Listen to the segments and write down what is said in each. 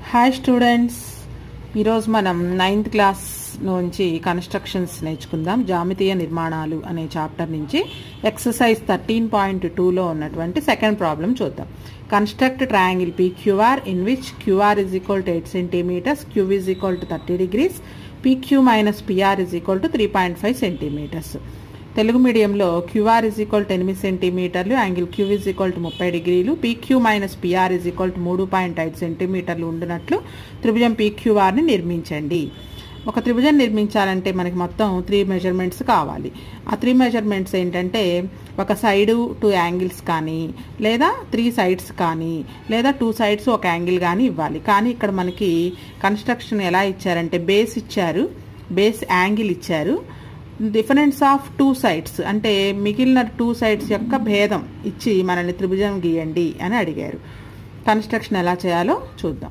hi students ఈరోజు మనం ninth class నుంచి కన్స్ట్రక్షన్స్ నేర్చుకుందాం జామితీయ నిర్మాణాలు అనే చాప్టర్ నుంచి ఎక్సర్సైజ్ థర్టీన్ పాయింట్ టూలో ఉన్నటువంటి సెకండ్ ప్రాబ్లం చూద్దాం construct triangle PQR in which QR is equal to eight centimetres Q is equal to thirty degrees PQ minus PR is equal to three point five centimetres Telugu మీడియంలో QR is equal to ఎనిమిది సెంటీమీటర్లు angle Q is equal to ముప్పై డిగ్రీలు PQ minus PR is equal to మూడు point ఐదు సెంటీమీటర్లు ఉండినట్లు త్రిభుజం పీక్యూఆర్ని నిర్మించండి ఒక త్రిభుజం నిర్మించాలంటే మనకి మొత్తం త్రీ మెజర్మెంట్స్ కావాలి ఆ త్రీ మెజర్మెంట్స్ ఏంటంటే ఒక సైడు టూ యాంగిల్స్ కానీ లేదా త్రీ సైడ్స్ కానీ లేదా టూ సైడ్స్ ఒక యాంగిల్ కానీ ఇవ్వాలి కానీ ఇక్కడ మనకి కన్స్ట్రక్షన్ ఎలా ఇచ్చారంటే బేస్ ఇచ్చారు బేస్ యాంగిల్ ఇచ్చారు డిఫరెన్స్ ఆఫ్ టూ సైడ్స్ అంటే మిగిలిన టూ సైడ్స్ యొక్క భేదం ఇచ్చి మనల్ని త్రిభుజం గీయండి అని అడిగారు కన్స్ట్రక్షన్ ఎలా చేయాలో చూద్దాం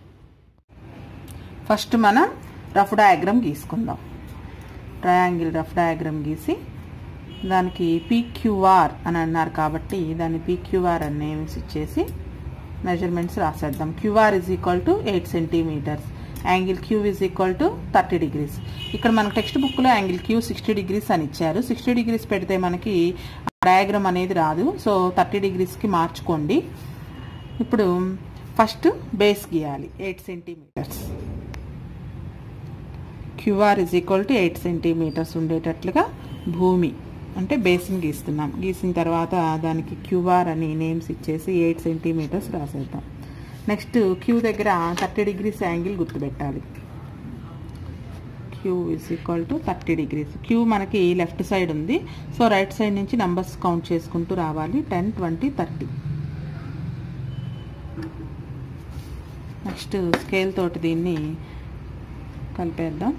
ఫస్ట్ మనం రఫ్ డయాగ్రామ్ గీసుకుందాం ట్రయాంగిల్ రఫ్ డయాగ్రామ్ గీసి దానికి పీక్యూఆర్ అని అన్నారు కాబట్టి దాన్ని పీక్యూఆర్ అని నేమ్స్ ఇచ్చేసి మెజర్మెంట్స్ రాసేద్దాం QR is equal to eight centimetres angle Q is equal to thirty degrees ఇక్కడ మనకు టెక్స్ట్ బుక్లో యాంగిల్ క్యూ సిక్స్టీ డిగ్రీస్ అని ఇచ్చారు సిక్స్టీ డిగ్రీస్ పెడితే మనకి డయాగ్రామ్ అనేది రాదు సో థర్టీ డిగ్రీస్కి మార్చుకోండి ఇప్పుడు ఫస్ట్ బేస్ గీయాలి eight centimetres QR is equal to eight centimetres ఉండేటట్లుగా భూమి అంటే బేస్ని గీస్తున్నాం గీసిన తర్వాత దానికి క్యూఆర్ అని నేమ్స్ ఇచ్చేసి ఎయిట్ సెంటీమీటర్స్ రాసేద్దాం నెక్స్ట్ క్యూ దగ్గర థర్టీ డిగ్రీస్ యాంగిల్ గుర్తుపెట్టాలి Q is equal to thirty degrees Q మనకి లెఫ్ట్ సైడ్ ఉంది సో రైట్ సైడ్ నుంచి నంబర్స్ కౌంట్ చేసుకుంటూ రావాలి ten twenty thirty next scale తోటి దీన్ని కలిపేద్దాం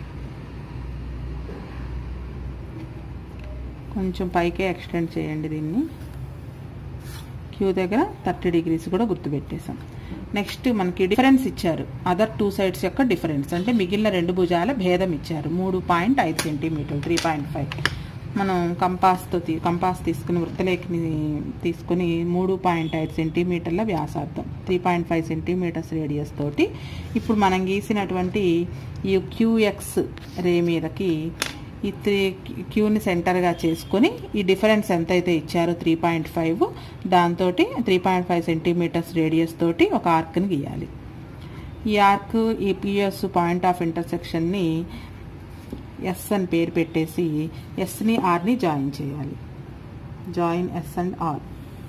కొంచెం పైకే ఎక్స్టెండ్ చేయండి దీన్ని క్యూ దగ్గర థర్టీ డిగ్రీస్ కూడా గుర్తుపెట్టేసాం నెక్స్ట్ మనకి డిఫరెన్స్ ఇచ్చారు అదర్ టూ సైడ్స్ యొక్క డిఫరెన్స్ అంటే మిగిలిన రెండు భుజాల భేదం ఇచ్చారు మూడు పాయింట్ ఐదు సెంటీమీటర్లు త్రీ పాయింట్ ఫైవ్ మనం కంపాస్తో తీ కంపాస్ తీసుకుని వృత్తలేఖని తీసుకుని మూడు పాయింట్ ఐదు సెంటీమీటర్ల వ్యాసార్థం three point five centimetres radius తోటి ఇప్పుడు మనం గీసినటువంటి ఈ క్యూఎక్స్ రే మీదకి ఈ త్రీ క్యూని సెంటర్గా చేసుకొని ఈ డిఫరెన్స్ ఎంతైతే ఇచ్చారో త్రీ పాయింట్ ఫైవ్ దాంతో three point five centimetres radius తోటి ఒక ఆర్క్ని గీయాలి ఈ ఆర్క్ ఈ పిఎస్ పాయింట్ ఆఫ్ ఇంటర్సెక్షన్ని ఎస్ అని పేరు పెట్టేసి ఎస్ని ఆర్ని జాయిన్ చేయాలి join S and R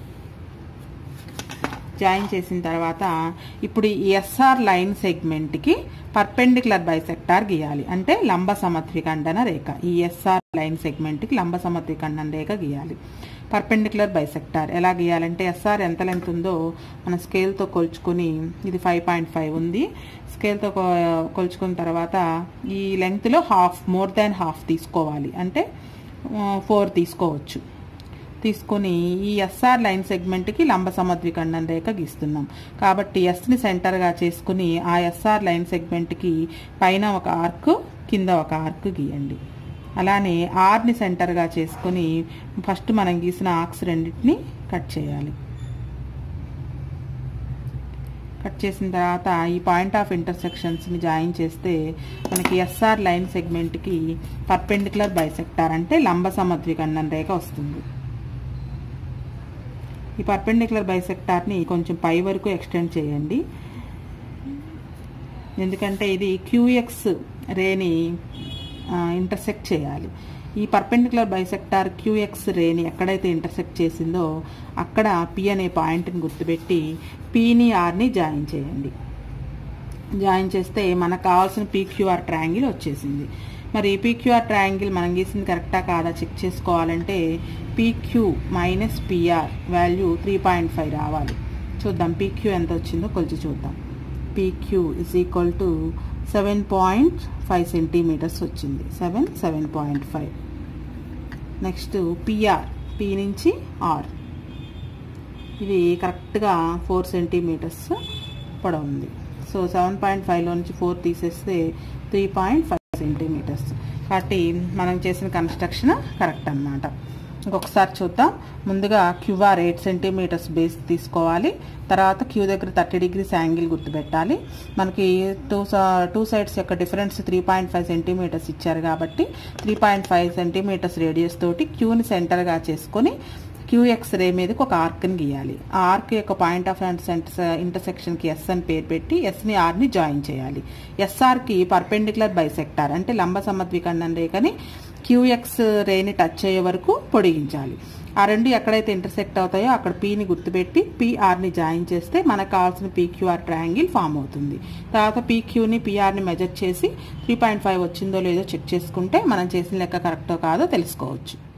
join చేసిన తర్వాత ఇప్పుడు ఈ ఎస్ఆర్ లైన్ సెగ్మెంట్కి పర్పెండికులర్ బైసెక్టార్ గీయాలి అంటే లంబ సమత్వికండన రేఖ ఈ ఎస్ఆర్ లైన్ సెగ్మెంట్కి లంబ సమత్వికండన రేఖ గీయాలి పర్పెండికులర్ బైసెక్టార్ ఎలా గీయాలంటే ఎస్ఆర్ ఎంత లెంత్ ఉందో మన స్కేల్తో కొలుచుకొని ఇది ఫైవ్ పాయింట్ ఫైవ్ ఉంది స్కేల్తో కొలుచుకున్న తర్వాత ఈ లెంగ్త్లో హాఫ్ మోర్ దాన్ హాఫ్ తీసుకోవాలి అంటే ఫోర్ తీసుకోవచ్చు తీసుకొని ఈ ఎస్ఆర్ లైన్ సెగ్మెంట్కి లంబ సమద్విఖండన రేఖ గీస్తున్నాం కాబట్టి ఎస్ని సెంటర్గా చేసుకుని ఆ ఎస్ఆర్ లైన్ సెగ్మెంట్కి పైన ఒక ఆర్క్ కింద ఒక ఆర్క్ గీయండి అలానే ఆర్ని సెంటర్గా చేసుకుని ఫస్ట్ మనం గీసిన ఆర్క్స్ రెండింటిని కట్ చేయాలి కట్ చేసిన తర్వాత ఈ పాయింట్ ఆఫ్ ఇంటర్సెక్షన్స్ని జాయిన్ చేస్తే మనకి ఎస్ఆర్ లైన్ సెగ్మెంట్కి పర్పెండికులర్ బైసెక్టార్ అంటే లంబ సమద్విఖండన రేఖ వస్తుంది ఈ పర్పెండికులర్ బైసెక్టార్ని కొంచెం పై వరకు ఎక్స్టెండ్ చేయండి ఎందుకంటే ఇది క్యూఎక్స్ రేని ఇంటర్సెక్ట్ చేయాలి ఈ పర్పెండికులర్ బైసెక్టార్ క్యూఎక్స్ రేని ఎక్కడైతే ఇంటర్సెక్ట్ చేసిందో అక్కడ పి అనే పాయింట్ని గుర్తుపెట్టి పీని ఆర్ని జాయిన్ చేయండి జాయిన్ చేస్తే మనకు కావాల్సిన పీక్యూఆర్ ట్రయాంగిల్ వచ్చేసింది మరి పీక్యూఆర్ ట్రయాంగిల్ మనం గీసింది కరెక్టా కాదా చెక్ చేసుకోవాలంటే PQ minus PR value three point five రావాలి చూద్దాం పీక్యూ ఎంత వచ్చిందో కొలిచి చూద్దాం PQ is equal to seven point five centimetres వచ్చింది seven seven point five next PR P నుంచి ఆర్ ఇది కరెక్ట్గా ఫోర్ సెంటీమీటర్స్ పొడవు ఉంది సో సెవెన్ పాయింట్ ఫైవ్లో నుంచి ఫోర్ తీసేస్తే త్రీ పాయింట్ ఫైవ్ సెంటీమీటర్స్ కాబట్టి మనం చేసిన కన్స్ట్రక్షన్ కరెక్ట్ అనమాట ఇంకొకసారి చూద్దాం ముందుగా క్యూఆర్ ఎయిట్ సెంటీమీటర్స్ బేస్ తీసుకోవాలి తర్వాత క్యూ దగ్గర థర్టీ డిగ్రీస్ యాంగిల్ గుర్తుపెట్టాలి మనకి టూ టూ సైడ్స్ యొక్క difference three point five centimetres ఇచ్చారు కాబట్టి three point five centimetres radius తోటి క్యూని సెంటర్గా చేసుకొని క్యూఎక్స్ రే మీదకి ఒక ఆర్క్ని గీయాలి ఆ ఆర్క్ యొక్క పాయింట్ ఆఫ్ అండ్ ఇంటర్సెక్షన్కి ఎస్ అని పేరు పెట్టి ఎస్ని ఆర్ని జాయిన్ చేయాలి ఎస్ఆర్కి పర్పెండిక్యులర్ బైసెక్టార్ అంటే లంబ సమద్విఖండం రేఖని క్యూఎక్స్ రేని టచ్ అయ్యే వరకు పొడిగించాలి ఆ రెండు ఎక్కడైతే ఇంటర్సెక్ట్ అవుతాయో అక్కడ పీని గుర్తుపెట్టి పీఆర్ని జాయిన్ చేస్తే మనకు కావాల్సిన పీక్యూఆర్ ట్రయాంగిల్ ఫామ్ అవుతుంది తర్వాత పీక్యూని పీఆర్ని మెజర్ చేసి త్రీ పాయింట్ ఫైవ్ వచ్చిందో లేదో చెక్ చేసుకుంటే మనం చేసిన లెక్క కరెక్టో కాదో తెలుసుకోవచ్చు